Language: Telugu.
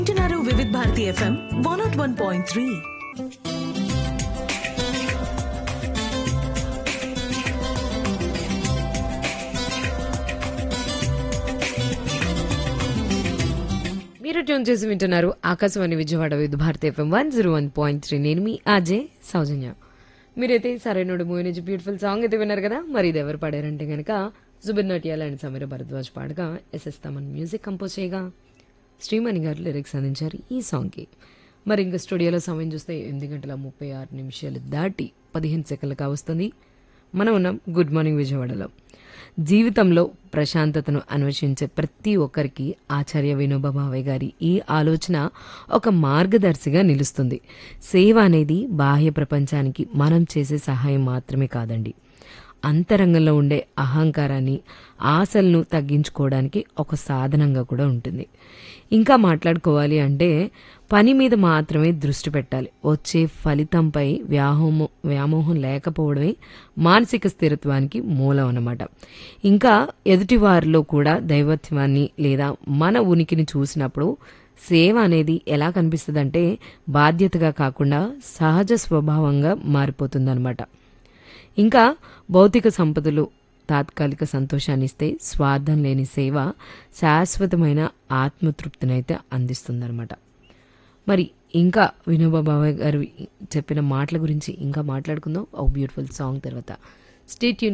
వింటున్నారు Vividh Bharati FM one nought one point three మీరు ట్యూన్ చేసి వింటున్నారు Akashvani Vijayawada Vividh Bharati FM one zero one point three నేను మీ ఆజే సౌజన్య మీరైతే సరైనడు మూవీ నుంచి బ్యూటిఫుల్ సాంగ్ అయితే విన్నారు కదా మరి ఇది ఎవరు పాడారంటే కనుక జుబిన్ నటియాల అండ్ సమీర భరద్వాజ్ పాడగా ఎస్ఎస్ తమన్ మ్యూజిక్ కంపోజ్ చేయగా శ్రీమణి గారు లిరిక్స్ అందించారు ఈ సాంగ్కి మరి ఇంకా స్టూడియోలో సమయం చూస్తే ఎనిమిది గంటల ముప్పై ఆరు నిమిషాలు దాటి పదిహేను సెకండ్లు కావస్తుంది మనం ఉన్నాం గుడ్ మార్నింగ్ విజయవాడలో జీవితంలో ప్రశాంతతను అన్వేషించే ప్రతి ఒక్కరికి ఆచార్య వినోబా భావే గారి ఈ ఆలోచన ఒక మార్గదర్శిగా నిలుస్తుంది సేవ అనేది బాహ్య ప్రపంచానికి మనం చేసే సహాయం మాత్రమే కాదండి అంతరంగంలో ఉండే అహంకారాన్ని ఆశలను తగ్గించుకోవడానికి ఒక సాధనంగా కూడా ఉంటుంది ఇంకా మాట్లాడుకోవాలి అంటే పని మీద మాత్రమే దృష్టి పెట్టాలి వచ్చే ఫలితంపై వ్యామోహం వ్యామోహం లేకపోవడమే మానసిక స్థిరత్వానికి మూలం అన్నమాట ఇంకా ఎదుటివారిలో కూడా దైవత్వాన్ని లేదా మన ఉనికిని చూసినప్పుడు సేవ అనేది ఎలా కనిపిస్తుందంటే బాధ్యతగా కాకుండా సహజ స్వభావంగా మారిపోతుందన్నమాట ఇంకా భౌతిక సంపదలు తాత్కాలిక సంతోషాన్ని ఇస్తే స్వార్థం లేని సేవ శాశ్వతమైన ఆత్మతృప్తినైతే అందిస్తుందన్నమాట మరి ఇంకా వినోబా బాబాయ్ గారు చెప్పిన మాటల గురించి ఇంకా మాట్లాడుకుందాం ఒక బ్యూటిఫుల్ సాంగ్ తర్వాత స్టేట్